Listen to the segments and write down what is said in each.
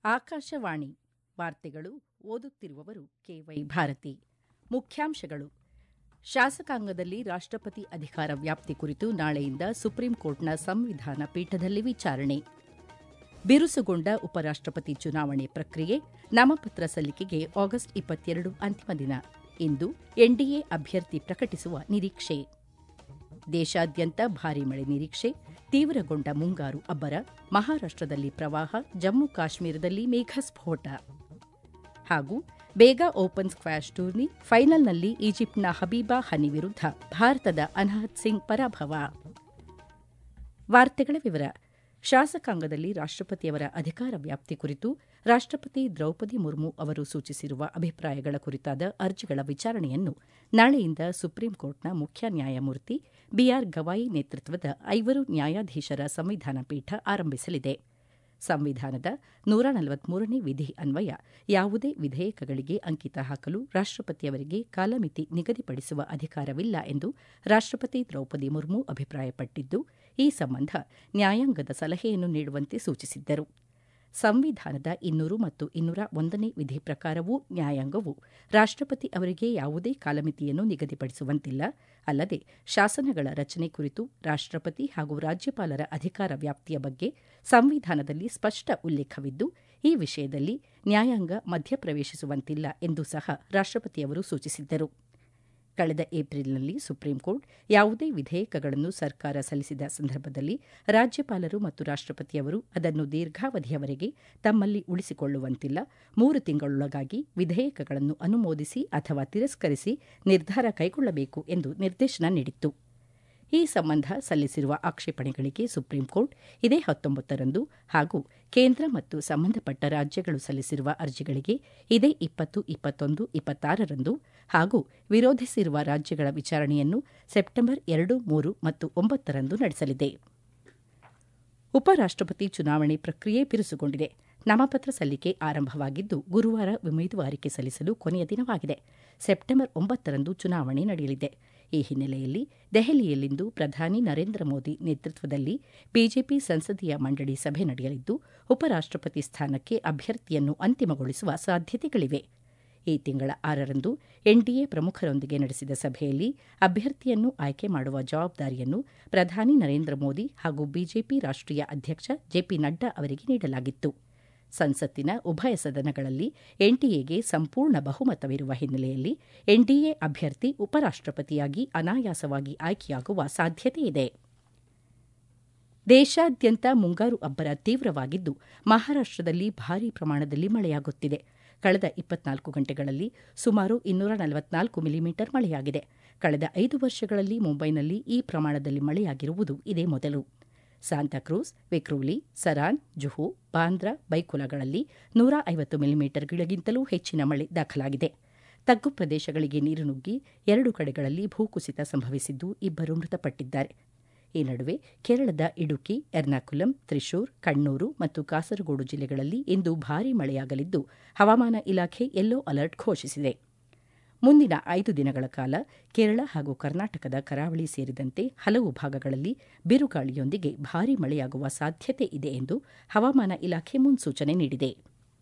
ಆಕಾಶವಾಣಿ ವಾರ್ತೆಗಳು ಓದುತ್ತಿರುವವರು ಕೆವೈ ಭಾರತಿ ಮುಖ್ಯಾಂಶಗಳು ಶಾಸಕಾಂಗದಲ್ಲಿ ರಾಷ್ಟಪತಿ ಅಧಿಕಾರ ವ್ಯಾಪ್ತಿ ಕುರಿತು ನಾಳೆಯಿಂದ ಸುಪ್ರೀಂ ಕೋರ್ಟ್ನ ಸಂವಿಧಾನ ಪೀಠದಲ್ಲಿ ವಿಚಾರಣೆ ಬಿರುಸುಗೊಂಡ ಉಪರಾಷ್ಟಪತಿ ಚುನಾವಣೆ ಪ್ರಕ್ರಿಯೆ ನಾಮಪತ್ರ ಸಲ್ಲಿಕೆಗೆ ಆಗಸ್ಟ್ ಇಪ್ಪತ್ತೆರಡು ಅಂತಿಮ ದಿನ ಇಂದು ಎನ್ಡಿಎ ಅಭ್ಯರ್ಥಿ ಪ್ರಕಟಿಸುವ ನಿರೀಕ್ಷೆ ದೇಶಾದ್ಯಂತ ಭಾರೀ ಮಳೆ ನಿರೀಕ್ಷೆ ತೀವ್ರಗೊಂಡ ಮುಂಗಾರು ಅಬ್ಬರ ಮಹಾರಾಷ್ಟದಲ್ಲಿ ಪ್ರವಾಹ ಜಮ್ಮು ಕಾಶ್ಮೀರದಲ್ಲಿ ಮೇಘಸ್ಫೋಟ ಹಾಗೂ ಬೇಗ ಓಪನ್ ಸ್ಕ್ವಾಷ್ ಟೂರ್ನಿ ಫೈನಲ್ನಲ್ಲಿ ಈಜಿಪ್ಟ್ನ ಹಬೀಬಾ ಹನಿ ವಿರುದ್ಧ ಭಾರತದ ಅನಹತ್ ಸಿಂಗ್ ಪರಾಭವ ವಾರ್ತೆಗಳ ವಿವರ ಶಾಸಕಾಂಗದಲ್ಲಿ ರಾಷ್ಟಪತಿಯವರ ಅಧಿಕಾರ ವ್ಯಾಪ್ತಿ ಕುರಿತು ರಾಷ್ಟಪತಿ ದ್ರೌಪದಿ ಮುರ್ಮು ಅವರು ಸೂಚಿಸಿರುವ ಅಭಿಪ್ರಾಯಗಳ ಕುರಿತಾದ ಅರ್ಜಿಗಳ ವಿಚಾರಣೆಯನ್ನು ನಾಳೆಯಿಂದ ಸುಪ್ರೀಂ ಕೋರ್ಟ್ನ ಮುಖ್ಯ ನ್ಯಾಯಮೂರ್ತಿ ಬಿಆರ್ ಗವಾಯಿ ನೇತೃತ್ವದ ಐವರು ನ್ಯಾಯಾಧೀಶರ ಸಂವಿಧಾನ ಪೀಠ ಆರಂಭಿಸಲಿದೆ ಸಂವಿಧಾನದ ನೂರ ನಲವತ್ಮೂರನೇ ವಿಧಿ ಅನ್ವಯ ಯಾವುದೇ ವಿಧೇಯಕಗಳಿಗೆ ಅಂಕಿತ ಹಾಕಲು ರಾಷ್ಟಪತಿಯವರಿಗೆ ಕಾಲಮಿತಿ ನಿಗದಿಪಡಿಸುವ ಅಧಿಕಾರವಿಲ್ಲ ಎಂದು ರಾಷ್ಟಪತಿ ದ್ರೌಪದಿ ಮುರ್ಮು ಅಭಿಪ್ರಾಯಪಟ್ಟಿದ್ದು ಈ ಸಂಬಂಧ ನ್ಯಾಯಾಂಗದ ಸಲಹೆಯನ್ನು ನೀಡುವಂತೆ ಸೂಚಿಸಿದ್ದರು ಸಂವಿಧಾನದ ಇನ್ನೂರು ಮತ್ತು ಇನ್ನೂರ ಒಂದನೇ ವಿಧಿ ಪ್ರಕಾರವೂ ನ್ಯಾಯಾಂಗವು ರಾಷ್ಟಪತಿ ಅವರಿಗೆ ಯಾವುದೇ ಕಾಲಮಿತಿಯನ್ನು ನಿಗದಿಪಡಿಸುವಂತಿಲ್ಲ ಅಲ್ಲದೆ ಶಾಸನಗಳ ರಚನೆ ಕುರಿತು ರಾಷ್ಟಪತಿ ಹಾಗೂ ರಾಜ್ಯಪಾಲರ ಅಧಿಕಾರ ವ್ಯಾಪ್ತಿಯ ಬಗ್ಗೆ ಸಂವಿಧಾನದಲ್ಲಿ ಸ್ಪಷ್ಟ ಉಲ್ಲೇಖವಿದ್ದು ಈ ವಿಷಯದಲ್ಲಿ ನ್ಯಾಯಾಂಗ ಮಧ್ಯಪ್ರವೇಶಿಸುವಂತಿಲ್ಲ ಎಂದು ಸಹ ರಾಷ್ಟಪತಿಯವರು ಸೂಚಿಸಿದ್ದರು ಕಳೆದ ಏಪ್ರಿಲ್ನಲ್ಲಿ ಸುಪ್ರೀಂಕೋರ್ಟ್ ಯಾವುದೇ ವಿಧೇಯಕಗಳನ್ನು ಸರ್ಕಾರ ಸಲ್ಲಿಸಿದ ಸಂದರ್ಭದಲ್ಲಿ ರಾಜ್ಯಪಾಲರು ಮತ್ತು ರಾಷ್ಟಪತಿಯವರು ಅದನ್ನು ದೀರ್ಘಾವಧಿಯವರೆಗೆ ತಮ್ಮಲ್ಲಿ ಉಳಿಸಿಕೊಳ್ಳುವಂತಿಲ್ಲ ಮೂರು ತಿಂಗಳೊಳಗಾಗಿ ವಿಧೇಯಕಗಳನ್ನು ಅನುಮೋದಿಸಿ ಅಥವಾ ತಿರಸ್ಕರಿಸಿ ನಿರ್ಧಾರ ಕೈಗೊಳ್ಳಬೇಕು ಎಂದು ನಿರ್ದೇಶನ ನೀಡಿತ್ತು ಈ ಸಂಬಂಧ ಸಲ್ಲಿಸಿರುವ ಆಕ್ಷೇಪಣೆಗಳಿಗೆ ಸುಪ್ರೀಂಕೋರ್ಟ್ ಇದೇ ಹತ್ತೊಂಬತ್ತರಂದು ಹಾಗೂ ಕೇಂದ್ರ ಮತ್ತು ಸಂಬಂಧಪಟ್ಟ ರಾಜ್ಯಗಳು ಸಲ್ಲಿಸಿರುವ ಅರ್ಜಿಗಳಿಗೆ ಇದೇ ಇಪ್ಪತ್ತು ಇಪ್ಪತ್ತೊಂದು ಇಪ್ಪತ್ತಾರರಂದು ಹಾಗೂ ವಿರೋಧಿಸಿರುವ ರಾಜ್ಯಗಳ ವಿಚಾರಣೆಯನ್ನು ಸೆಪ್ಟೆಂಬರ್ ಎರಡು ಮೂರು ಮತ್ತು ಒಂಬತ್ತರಂದು ನಡೆಸಲಿದೆ ಉಪರಾಷ್ಟಪತಿ ಚುನಾವಣೆ ಪ್ರಕ್ರಿಯೆ ಬಿರುಸುಗೊಂಡಿದೆ ನಾಮಪತ್ರ ಸಲ್ಲಿಕೆ ಆರಂಭವಾಗಿದ್ದು ಗುರುವಾರ ಉಮೇದುವಾರಿಕೆ ಸಲ್ಲಿಸಲು ಕೊನೆಯ ದಿನವಾಗಿದೆ ಸೆಪ್ಟೆಂಬರ್ ಒಂಬತ್ತರಂದು ಚುನಾವಣೆ ನಡೆಯಲಿದೆ ಈ ಹಿನ್ನೆಲೆಯಲ್ಲಿ ದೆಹಲಿಯಲ್ಲಿಂದು ಪ್ರಧಾನಿ ನರೇಂದ್ರ ಮೋದಿ ನೇತೃತ್ವದಲ್ಲಿ ಬಿಜೆಪಿ ಸಂಸದೀಯ ಮಂಡಳಿ ಸಭೆ ನಡೆಯಲಿದ್ದು ಉಪರಾಷ್ಟಪತಿ ಸ್ಥಾನಕ್ಕೆ ಅಭ್ಯರ್ಥಿಯನ್ನು ಅಂತಿಮಗೊಳಿಸುವ ಸಾಧ್ಯತೆಗಳಿವೆ ಈ ತಿಂಗಳ ಆರರಂದು ಎನ್ಡಿಎ ಪ್ರಮುಖರೊಂದಿಗೆ ನಡೆಸಿದ ಸಭೆಯಲ್ಲಿ ಅಭ್ಯರ್ಥಿಯನ್ನು ಆಯ್ಕೆ ಮಾಡುವ ಜವಾಬ್ದಾರಿಯನ್ನು ಪ್ರಧಾನಿ ನರೇಂದ್ರ ಮೋದಿ ಹಾಗೂ ಬಿಜೆಪಿ ರಾಷ್ಟೀಯ ಅಧ್ಯಕ್ಷ ಜೆಪಿ ನಡ್ಡಾ ಅವರಿಗೆ ನೀಡಲಾಗಿತ್ತು ಸಂಸತ್ತಿನ ಉಭಯ ಸದನಗಳಲ್ಲಿ ಎನ್ಡಿಎಗೆ ಸಂಪೂರ್ಣ ಬಹುಮತವಿರುವ ಹಿನ್ನೆಲೆಯಲ್ಲಿ ಎನ್ಡಿಎ ಅಭ್ಯರ್ಥಿ ಉಪರಾಷ್ಟಪತಿಯಾಗಿ ಅನಾಯಾಸವಾಗಿ ಆಯ್ಕೆಯಾಗುವ ಸಾಧ್ಯತೆಯಿದೆ ದೇಶಾದ್ಯಂತ ಮುಂಗಾರು ಅಬ್ಬರ ತೀವ್ರವಾಗಿದ್ದು ಮಹಾರಾಷ್ಟದಲ್ಲಿ ಭಾರೀ ಪ್ರಮಾಣದಲ್ಲಿ ಮಳೆಯಾಗುತ್ತಿದೆ ಕಳೆದ ಇಪ್ಪತ್ನಾಲ್ಕು ಗಂಟೆಗಳಲ್ಲಿ ಸುಮಾರು ಇನ್ನೂರ ನಲವತ್ನಾಲ್ಕು ಮಿಲಿಮೀಟರ್ ಮಳೆಯಾಗಿದೆ ಕಳೆದ ಐದು ವರ್ಷಗಳಲ್ಲಿ ಮುಂಬೈನಲ್ಲಿ ಈ ಪ್ರಮಾಣದಲ್ಲಿ ಮಳೆಯಾಗಿರುವುದು ಇದೇ ಮೊದಲು ಸಾಂತಾಕ್ರೂಸ್ ವಿಕ್ರೋಲಿ ಸರಾನ್ ಜುಹು ಬಾಂದ್ರಾ ಬೈಕುಲಗಳಲ್ಲಿ ನೂರ ಐವತ್ತು ಮಿಲಿಮೀಟರ್ಗಳಿಗಿಂತಲೂ ಹೆಚ್ಚಿನ ಮಳೆ ದಾಖಲಾಗಿದೆ ತಗ್ಗು ಪ್ರದೇಶಗಳಿಗೆ ನೀರು ನುಗ್ಗಿ ಎರಡು ಕಡೆಗಳಲ್ಲಿ ಭೂಕುಸಿತ ಸಂಭವಿಸಿದ್ದು ಇಬ್ಬರು ಮೃತಪಟ್ಟಿದ್ದಾರೆ ಈ ನಡುವೆ ಕೇರಳದ ಇಡುಕಿ ಎರ್ನಾಕುಲಂ ತ್ರಿಶೂರ್ ಕಣ್ಣೂರು ಮತ್ತು ಕಾಸರಗೋಡು ಜಿಲ್ಲೆಗಳಲ್ಲಿ ಇಂದು ಭಾರೀ ಮಳೆಯಾಗಲಿದ್ದು ಹವಾಮಾನ ಇಲಾಖೆ ಯೆಲ್ಲೋ ಅಲರ್ಟ್ ಘೋಷಿಸಿದೆ ಮುಂದಿನ ಐದು ದಿನಗಳ ಕಾಲ ಕೇರಳ ಹಾಗೂ ಕರ್ನಾಟಕದ ಕರಾವಳಿ ಸೇರಿದಂತೆ ಹಲವು ಭಾಗಗಳಲ್ಲಿ ಬಿರುಗಾಳಿಯೊಂದಿಗೆ ಭಾರೀ ಮಳೆಯಾಗುವ ಸಾಧ್ಯತೆ ಇದೆ ಎಂದು ಹವಾಮಾನ ಇಲಾಖೆ ಮುನ್ಸೂಚನೆ ನೀಡಿದೆ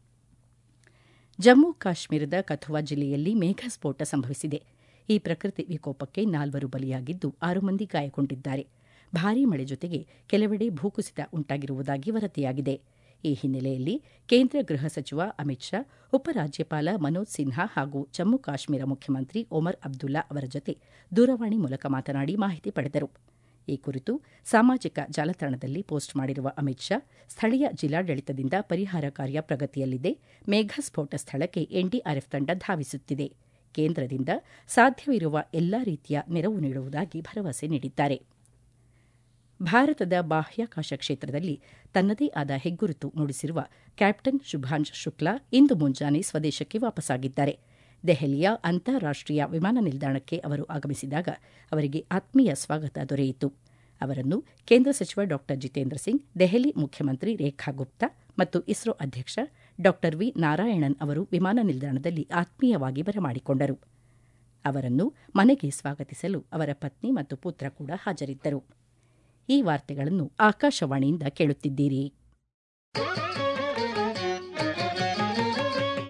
ಜಮ್ಮು ಕಾಶ್ಮೀರದ ಕಥುವಾ ಜಿಲ್ಲೆಯಲ್ಲಿ ಮೇಘಸ್ಫೋಟ ಸಂಭವಿಸಿದೆ ಈ ಪ್ರಕೃತಿ ವಿಕೋಪಕ್ಕೆ ನಾಲ್ವರು ಬಲಿಯಾಗಿದ್ದು ಆರು ಮಂದಿ ಗಾಯಗೊಂಡಿದ್ದಾರೆ ಭಾರೀ ಮಳೆ ಜೊತೆಗೆ ಕೆಲವೆಡೆ ಭೂಕುಸಿತ ಉಂಟಾಗಿರುವುದಾಗಿ ವರದಿಯಾಗಿದೆ ಈ ಹಿನ್ನೆಲೆಯಲ್ಲಿ ಕೇಂದ್ರ ಗೃಹ ಸಚಿವ ಅಮಿತ್ ಶಾ ಉಪರಾಜ್ಯಪಾಲ ಮನೋಜ್ ಸಿನ್ಹಾ ಹಾಗೂ ಜಮ್ಮು ಕಾಶ್ಮೀರ ಮುಖ್ಯಮಂತ್ರಿ ಒಮರ್ ಅಬ್ದುಲ್ಲಾ ಅವರ ಜೊತೆ ದೂರವಾಣಿ ಮೂಲಕ ಮಾತನಾಡಿ ಮಾಹಿತಿ ಪಡೆದರು ಈ ಕುರಿತು ಸಾಮಾಜಿಕ ಜಾಲತಾಣದಲ್ಲಿ ಪೋಸ್ಟ್ ಮಾಡಿರುವ ಅಮಿತ್ ಶಾ ಸ್ಥಳೀಯ ಜಿಲ್ಲಾಡಳಿತದಿಂದ ಪರಿಹಾರ ಕಾರ್ಯ ಪ್ರಗತಿಯಲ್ಲಿದೆ ಮೇಘಸ್ಫೋಟ ಸ್ಥಳಕ್ಕೆ ಎನ್ಡಿಆರ್ಎಫ್ ತಂಡ ಧಾವಿಸುತ್ತಿದೆ ಕೇಂದ್ರದಿಂದ ಸಾಧ್ಯವಿರುವ ಎಲ್ಲಾ ರೀತಿಯ ನೆರವು ನೀಡುವುದಾಗಿ ಭರವಸೆ ನೀಡಿದ್ದಾರೆ ಭಾರತದ ಬಾಹ್ಯಾಕಾಶ ಕ್ಷೇತ್ರದಲ್ಲಿ ತನ್ನದೇ ಆದ ಹೆಗ್ಗುರುತು ಮೂಡಿಸಿರುವ ಕ್ಯಾಪ್ಟನ್ ಶುಭಾಂಶ್ ಶುಕ್ಲಾ ಇಂದು ಮುಂಜಾನೆ ಸ್ವದೇಶಕ್ಕೆ ವಾಪಸ್ಸಾಗಿದ್ದಾರೆ ದೆಹಲಿಯ ಅಂತಾರಾಷ್ಟೀಯ ವಿಮಾನ ನಿಲ್ದಾಣಕ್ಕೆ ಅವರು ಆಗಮಿಸಿದಾಗ ಅವರಿಗೆ ಆತ್ಮೀಯ ಸ್ವಾಗತ ದೊರೆಯಿತು ಅವರನ್ನು ಕೇಂದ್ರ ಸಚಿವ ಡಾ ಜಿತೇಂದ್ರ ಸಿಂಗ್ ದೆಹಲಿ ಮುಖ್ಯಮಂತ್ರಿ ರೇಖಾ ಗುಪ್ತಾ ಮತ್ತು ಇಸ್ರೋ ಅಧ್ಯಕ್ಷ ಡಾ ವಿ ನಾರಾಯಣನ್ ಅವರು ವಿಮಾನ ನಿಲ್ದಾಣದಲ್ಲಿ ಆತ್ಮೀಯವಾಗಿ ಬರಮಾಡಿಕೊಂಡರು ಅವರನ್ನು ಮನೆಗೆ ಸ್ವಾಗತಿಸಲು ಅವರ ಪತ್ನಿ ಮತ್ತು ಪುತ್ರ ಕೂಡ ಹಾಜರಿದ್ದರು ಈ ವಾರ್ತೆಗಳನ್ನು ಆಕಾಶವಾಣಿಯಿಂದ ಕೇಳುತ್ತಿದ್ದೀರಿ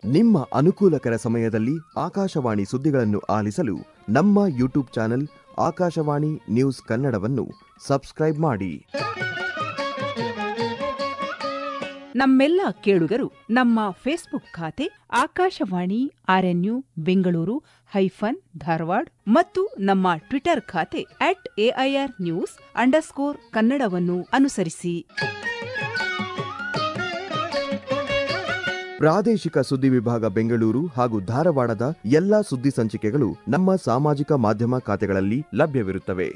ನಿಮ್ಮ ಅನುಕೂಲಕರ ಸಮಯದಲ್ಲಿ ಆಕಾಶವಾಣಿ ಸುದ್ದಿಗಳನ್ನು ಆಲಿಸಲು ನಮ್ಮ ಯೂಟ್ಯೂಬ್ ಚಾನೆಲ್ ಆಕಾಶವಾಣಿ ನ್ಯೂಸ್ ಕನ್ನಡವನ್ನು ಸಬ್ಸ್ಕ್ರೈಬ್ ಮಾಡಿ ನಮ್ಮೆಲ್ಲ ಕೇಳುಗರು ನಮ್ಮ ಫೇಸ್ಬುಕ್ ಖಾತೆ ಆಕಾಶವಾಣಿ ಆರ್ಎನ್ಯು ಬೆಂಗಳೂರು ಹೈಫನ್ ಧಾರವಾಡ ಮತ್ತು ನಮ್ಮ ಟ್ವಿಟರ್ ಖಾತೆ ಅಟ್ ಎಐಆರ್ ನ್ಯೂಸ್ ಅಂಡರ್ಸ್ಕೋರ್ ಕನ್ನಡವನ್ನು ಅನುಸರಿಸಿ ಪ್ರಾದೇಶಿಕ ಸುದ್ದಿ ವಿಭಾಗ ಬೆಂಗಳೂರು ಹಾಗೂ ಧಾರವಾಡದ ಎಲ್ಲಾ ಸುದ್ದಿ ಸಂಚಿಕೆಗಳು ನಮ್ಮ ಸಾಮಾಜಿಕ ಮಾಧ್ಯಮ ಖಾತೆಗಳಲ್ಲಿ ಲಭ್ಯವಿರುತ್ತವೆ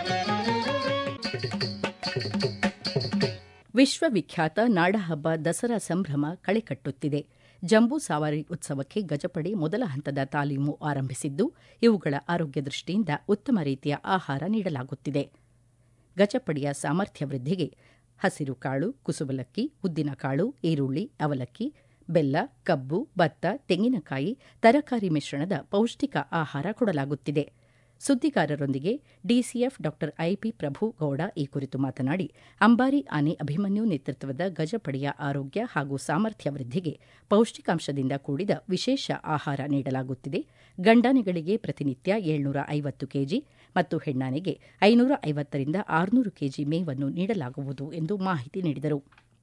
ವಿಶ್ವವಿಖ್ಯಾತ ನಾಡಹಬ್ಬ ದಸರಾ ಸಂಭ್ರಮ ಕಳೆಕಟ್ಟುತ್ತಿದೆ ಜಂಬೂ ಸವಾರಿ ಉತ್ಸವಕ್ಕೆ ಗಜಪಡೆ ಮೊದಲ ಹಂತದ ತಾಲೀಮು ಆರಂಭಿಸಿದ್ದು ಇವುಗಳ ಆರೋಗ್ಯ ದೃಷ್ಟಿಯಿಂದ ಉತ್ತಮ ರೀತಿಯ ಆಹಾರ ನೀಡಲಾಗುತ್ತಿದೆ ಗಜಪಡೆಯ ಸಾಮರ್ಥ್ಯ ವೃದ್ಧಿಗೆ ಹಸಿರು ಕಾಳು ಕುಸುಬಲಕ್ಕಿ ಉದ್ದಿನಕಾಳು ಈರುಳ್ಳಿ ಅವಲಕ್ಕಿ ಬೆಲ್ಲ ಕಬ್ಬು ಭತ್ತ ತೆಂಗಿನಕಾಯಿ ತರಕಾರಿ ಮಿಶ್ರಣದ ಪೌಷ್ಟಿಕ ಆಹಾರ ಕೊಡಲಾಗುತ್ತಿದೆ ಸುದ್ದಿಗಾರರೊಂದಿಗೆ ಡಿಸಿಎಫ್ ಡಾ ಐಪಿ ಪ್ರಭು ಗೌಡ ಈ ಕುರಿತು ಮಾತನಾಡಿ ಅಂಬಾರಿ ಆನೆ ಅಭಿಮನ್ಯು ನೇತೃತ್ವದ ಗಜಪಡೆಯ ಆರೋಗ್ಯ ಹಾಗೂ ಸಾಮರ್ಥ್ಯ ವೃದ್ಧಿಗೆ ಪೌಷ್ಟಿಕಾಂಶದಿಂದ ಕೂಡಿದ ವಿಶೇಷ ಆಹಾರ ನೀಡಲಾಗುತ್ತಿದೆ ಗಂಡಾನೆಗಳಿಗೆ ಪ್ರತಿನಿತ್ಯ ಏಳ್ನೂರ ಐವತ್ತು ಕೆಜಿ ಮತ್ತು ಹೆಣ್ಣಾನೆಗೆ ಐನೂರ ಐವತ್ತರಿಂದ ಆರುನೂರು ಕೆಜಿ ಮೇವನ್ನು ನೀಡಲಾಗುವುದು ಎಂದು ಮಾಹಿತಿ ನೀಡಿದರು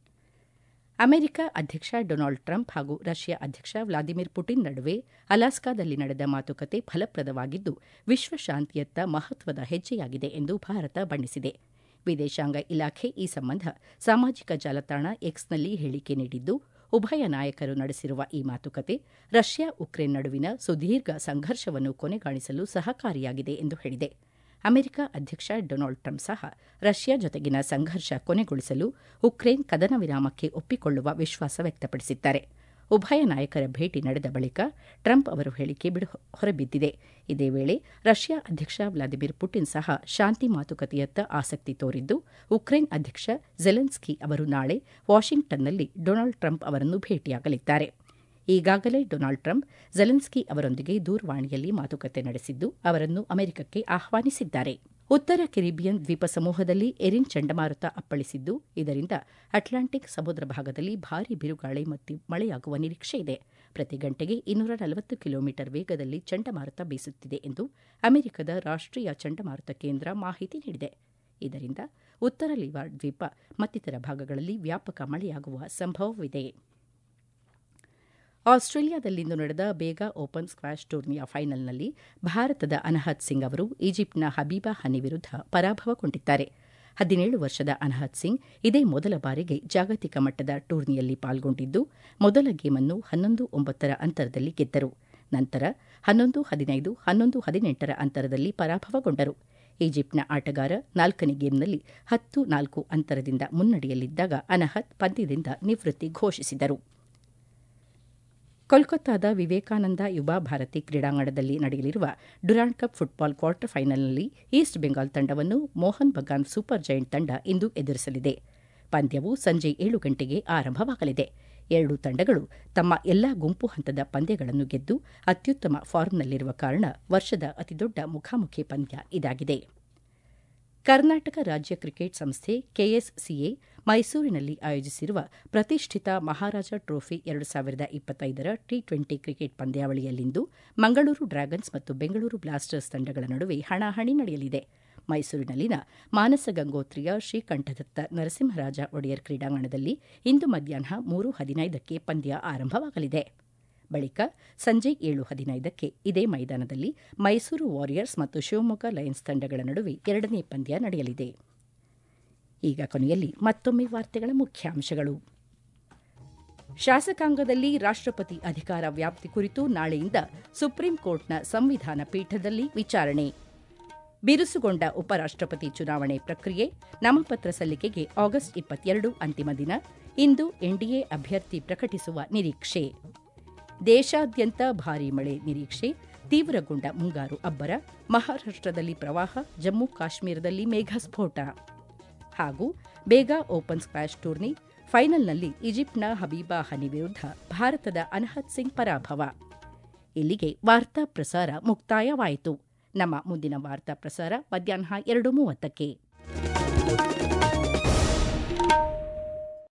ಅಮೆರಿಕ ಅಧ್ಯಕ್ಷ ಡೊನಾಲ್ಡ್ ಟ್ರಂಪ್ ಹಾಗೂ ರಷ್ಯಾ ಅಧ್ಯಕ್ಷ ವ್ಲಾದಿಮಿರ್ ಪುಟಿನ್ ನಡುವೆ ಅಲಾಸ್ಕಾದಲ್ಲಿ ನಡೆದ ಮಾತುಕತೆ ಫಲಪ್ರದವಾಗಿದ್ದು ವಿಶ್ವ ಶಾಂತಿಯತ್ತ ಮಹತ್ವದ ಹೆಜ್ಜೆಯಾಗಿದೆ ಎಂದು ಭಾರತ ಬಣ್ಣಿಸಿದೆ ವಿದೇಶಾಂಗ ಇಲಾಖೆ ಈ ಸಂಬಂಧ ಸಾಮಾಜಿಕ ಜಾಲತಾಣ ಎಕ್ಸ್ನಲ್ಲಿ ಹೇಳಿಕೆ ನೀಡಿದ್ದು ಉಭಯ ನಾಯಕರು ನಡೆಸಿರುವ ಈ ಮಾತುಕತೆ ರಷ್ಯಾ ಉಕ್ರೇನ್ ನಡುವಿನ ಸುದೀರ್ಘ ಸಂಘರ್ಷವನ್ನು ಕೊನೆಗಾಣಿಸಲು ಸಹಕಾರಿಯಾಗಿದೆ ಎಂದು ಹೇಳಿದೆ ಅಮೆರಿಕ ಅಧ್ಯಕ್ಷ ಡೊನಾಲ್ಡ್ ಟ್ರಂಪ್ ಸಹ ರಷ್ಯಾ ಜೊತೆಗಿನ ಸಂಘರ್ಷ ಕೊನೆಗೊಳಿಸಲು ಉಕ್ರೇನ್ ಕದನ ವಿರಾಮಕ್ಕೆ ಒಪ್ಪಿಕೊಳ್ಳುವ ವಿಶ್ವಾಸ ವ್ಯಕ್ತಪಡಿಸಿದ್ದಾರೆ ಉಭಯ ನಾಯಕರ ಭೇಟಿ ನಡೆದ ಬಳಿಕ ಟ್ರಂಪ್ ಅವರು ಹೇಳಿಕೆ ಬಿಡು ಹೊರಬಿದ್ದಿದೆ ಇದೇ ವೇಳೆ ರಷ್ಯಾ ಅಧ್ಯಕ್ಷ ವ್ಲಾದಿಮಿರ್ ಪುಟಿನ್ ಸಹ ಶಾಂತಿ ಮಾತುಕತೆಯತ್ತ ಆಸಕ್ತಿ ತೋರಿದ್ದು ಉಕ್ರೇನ್ ಅಧ್ಯಕ್ಷ ಜೆಲೆನ್ಸ್ಕಿ ಅವರು ನಾಳೆ ವಾಷಿಂಗ್ಟನ್ನಲ್ಲಿ ಡೊನಾಲ್ಡ್ ಟ್ರಂಪ್ ಅವರನ್ನು ಭೇಟಿಯಾಗಲಿದ್ದಾರೆ ಈಗಾಗಲೇ ಡೊನಾಲ್ಡ್ ಟ್ರಂಪ್ ಜೆಲೆನ್ಸ್ಕಿ ಅವರೊಂದಿಗೆ ದೂರವಾಣಿಯಲ್ಲಿ ಮಾತುಕತೆ ನಡೆಸಿದ್ದು ಅವರನ್ನು ಅಮೆರಿಕಕ್ಕೆ ಆಹ್ವಾನಿಸಿದ್ದಾರೆ ಉತ್ತರ ಕೆರಿಬಿಯನ್ ದ್ವೀಪ ಸಮೂಹದಲ್ಲಿ ಎರಿನ್ ಚಂಡಮಾರುತ ಅಪ್ಪಳಿಸಿದ್ದು ಇದರಿಂದ ಅಟ್ಲಾಂಟಿಕ್ ಸಮುದ್ರ ಭಾಗದಲ್ಲಿ ಭಾರೀ ಬಿರುಗಾಳಿ ಮತ್ತು ಮಳೆಯಾಗುವ ನಿರೀಕ್ಷೆ ಇದೆ ಪ್ರತಿ ಗಂಟೆಗೆ ಇನ್ನೂರ ನಲವತ್ತು ಕಿಲೋಮೀಟರ್ ವೇಗದಲ್ಲಿ ಚಂಡಮಾರುತ ಬೀಸುತ್ತಿದೆ ಎಂದು ಅಮೆರಿಕದ ರಾಷ್ಟೀಯ ಚಂಡಮಾರುತ ಕೇಂದ್ರ ಮಾಹಿತಿ ನೀಡಿದೆ ಇದರಿಂದ ಉತ್ತರ ಲಿವಾರ್ಡ್ ದ್ವೀಪ ಮತ್ತಿತರ ಭಾಗಗಳಲ್ಲಿ ವ್ಯಾಪಕ ಮಳೆಯಾಗುವ ಸಂಭವವಿದೆ ಆಸ್ಟ್ರೇಲಿಯಾದಲ್ಲಿಂದು ನಡೆದ ಬೇಗಾ ಓಪನ್ ಸ್ಕ್ವಾಷ್ ಟೂರ್ನಿಯ ಫೈನಲ್ನಲ್ಲಿ ಭಾರತದ ಅನಹತ್ ಸಿಂಗ್ ಅವರು ಈಜಿಪ್ಟ್ನ ಹಬೀಬಾ ಹನಿ ವಿರುದ್ಧ ಪರಾಭವಗೊಂಡಿದ್ದಾರೆ ಹದಿನೇಳು ವರ್ಷದ ಅನಹತ್ ಸಿಂಗ್ ಇದೇ ಮೊದಲ ಬಾರಿಗೆ ಜಾಗತಿಕ ಮಟ್ಟದ ಟೂರ್ನಿಯಲ್ಲಿ ಪಾಲ್ಗೊಂಡಿದ್ದು ಮೊದಲ ಗೇಮನ್ನು ಹನ್ನೊಂದು ಒಂಬತ್ತರ ಅಂತರದಲ್ಲಿ ಗೆದ್ದರು ನಂತರ ಹನ್ನೊಂದು ಹದಿನೈದು ಹನ್ನೊಂದು ಹದಿನೆಂಟರ ಅಂತರದಲ್ಲಿ ಪರಾಭವಗೊಂಡರು ಈಜಿಪ್ಟ್ನ ಆಟಗಾರ ನಾಲ್ಕನೇ ಗೇಮ್ನಲ್ಲಿ ಹತ್ತು ನಾಲ್ಕು ಅಂತರದಿಂದ ಮುನ್ನಡೆಯಲ್ಲಿದ್ದಾಗ ಅನಹತ್ ಪಂದ್ಯದಿಂದ ನಿವೃತ್ತಿ ಘೋಷಿಸಿದರು ಕೋಲ್ಕತ್ತಾದ ವಿವೇಕಾನಂದ ಯುವ ಭಾರತಿ ಕ್ರೀಡಾಂಗಣದಲ್ಲಿ ನಡೆಯಲಿರುವ ಡುರಾಂಡ್ ಕಪ್ ಫುಟ್ಬಾಲ್ ಕ್ವಾರ್ಟರ್ ಫೈನಲ್ನಲ್ಲಿ ಈಸ್ಟ್ ಬೆಂಗಾಲ್ ತಂಡವನ್ನು ಮೋಹನ್ ಬಗಾನ್ ಸೂಪರ್ ಜೈಂಟ್ ತಂಡ ಇಂದು ಎದುರಿಸಲಿದೆ ಪಂದ್ಯವು ಸಂಜೆ ಏಳು ಗಂಟೆಗೆ ಆರಂಭವಾಗಲಿದೆ ಎರಡೂ ತಂಡಗಳು ತಮ್ಮ ಎಲ್ಲಾ ಗುಂಪು ಹಂತದ ಪಂದ್ಯಗಳನ್ನು ಗೆದ್ದು ಅತ್ಯುತ್ತಮ ಫಾರ್ಮ್ನಲ್ಲಿರುವ ಕಾರಣ ವರ್ಷದ ಅತಿದೊಡ್ಡ ಮುಖಾಮುಖಿ ಪಂದ್ಯ ಇದಾಗಿದೆ ಕರ್ನಾಟಕ ರಾಜ್ಯ ಕ್ರಿಕೆಟ್ ಸಂಸ್ಥೆ ಕೆಎಸ್ಸಿಎ ಮೈಸೂರಿನಲ್ಲಿ ಆಯೋಜಿಸಿರುವ ಪ್ರತಿಷ್ಠಿತ ಮಹಾರಾಜ ಟ್ರೋಫಿ ಎರಡು ಸಾವಿರದ ಇಪ್ಪತ್ತೈದರ ಟಿ ಟ್ವೆಂಟಿ ಕ್ರಿಕೆಟ್ ಪಂದ್ಯಾವಳಿಯಲ್ಲಿಂದು ಮಂಗಳೂರು ಡ್ರ್ಯಾಗನ್ಸ್ ಮತ್ತು ಬೆಂಗಳೂರು ಬ್ಲಾಸ್ಟರ್ಸ್ ತಂಡಗಳ ನಡುವೆ ಹಣಾಹಣಿ ನಡೆಯಲಿದೆ ಮೈಸೂರಿನಲ್ಲಿನ ಮಾನಸ ಗಂಗೋತ್ರಿಯ ಶ್ರೀಕಂಠದತ್ತ ನರಸಿಂಹರಾಜ ಒಡೆಯರ್ ಕ್ರೀಡಾಂಗಣದಲ್ಲಿ ಇಂದು ಮಧ್ಯಾಹ್ನ ಮೂರು ಹದಿನೈದಕ್ಕೆ ಪಂದ್ಯ ಆರಂಭವಾಗಲಿದೆ ಬಳಿಕ ಸಂಜೆ ಏಳು ಹದಿನೈದಕ್ಕೆ ಇದೇ ಮೈದಾನದಲ್ಲಿ ಮೈಸೂರು ವಾರಿಯರ್ಸ್ ಮತ್ತು ಶಿವಮೊಗ್ಗ ಲಯನ್ಸ್ ತಂಡಗಳ ನಡುವೆ ಎರಡನೇ ಪಂದ್ಯ ನಡೆಯಲಿದೆ ಈಗ ಕೊನೆಯಲ್ಲಿ ಮತ್ತೊಮ್ಮೆ ವಾರ್ತೆಗಳ ಮುಖ್ಯಾಂಶಗಳು ಶಾಸಕಾಂಗದಲ್ಲಿ ರಾಷ್ಟ್ರಪತಿ ಅಧಿಕಾರ ವ್ಯಾಪ್ತಿ ಕುರಿತು ನಾಳೆಯಿಂದ ಸುಪ್ರೀಂ ಕೋರ್ಟ್ನ ಸಂವಿಧಾನ ಪೀಠದಲ್ಲಿ ವಿಚಾರಣೆ ಬಿರುಸುಗೊಂಡ ಉಪರಾಷ್ಟ್ರಪತಿ ಚುನಾವಣೆ ಪ್ರಕ್ರಿಯೆ ನಾಮಪತ್ರ ಸಲ್ಲಿಕೆಗೆ ಆಗಸ್ಟ್ ಇಪ್ಪತ್ತೆರಡು ಅಂತಿಮ ದಿನ ಇಂದು ಎನ್ಡಿಎ ಅಭ್ಯರ್ಥಿ ಪ್ರಕಟಿಸುವ ನಿರೀಕ್ಷೆ ದೇಶಾದ್ಯಂತ ಭಾರೀ ಮಳೆ ನಿರೀಕ್ಷೆ ತೀವ್ರಗೊಂಡ ಮುಂಗಾರು ಅಬ್ಬರ ಮಹಾರಾಷ್ಟ್ರದಲ್ಲಿ ಪ್ರವಾಹ ಜಮ್ಮು ಕಾಶ್ಮೀರದಲ್ಲಿ ಮೇಘಸ್ಫೋಟ ಹಾಗೂ ಬೇಗಾ ಓಪನ್ ಸ್ಕ್ವಾಷ್ ಟೂರ್ನಿ ಫೈನಲ್ನಲ್ಲಿ ಈಜಿಪ್ಟ್ನ ಹಬೀಬಾ ಹನಿ ವಿರುದ್ಧ ಭಾರತದ ಅನಹತ್ ಸಿಂಗ್ ಪರಾಭವ ಇಲ್ಲಿಗೆ ವಾರ್ತಾ ಪ್ರಸಾರ ಮುಕ್ತಾಯವಾಯಿತು ನಮ್ಮ ಮುಂದಿನ ವಾರ್ತಾ ಪ್ರಸಾರ ಮಧ್ಯಾಹ್ನ ಎರಡು ಮೂವತ್ತಕ್ಕೆ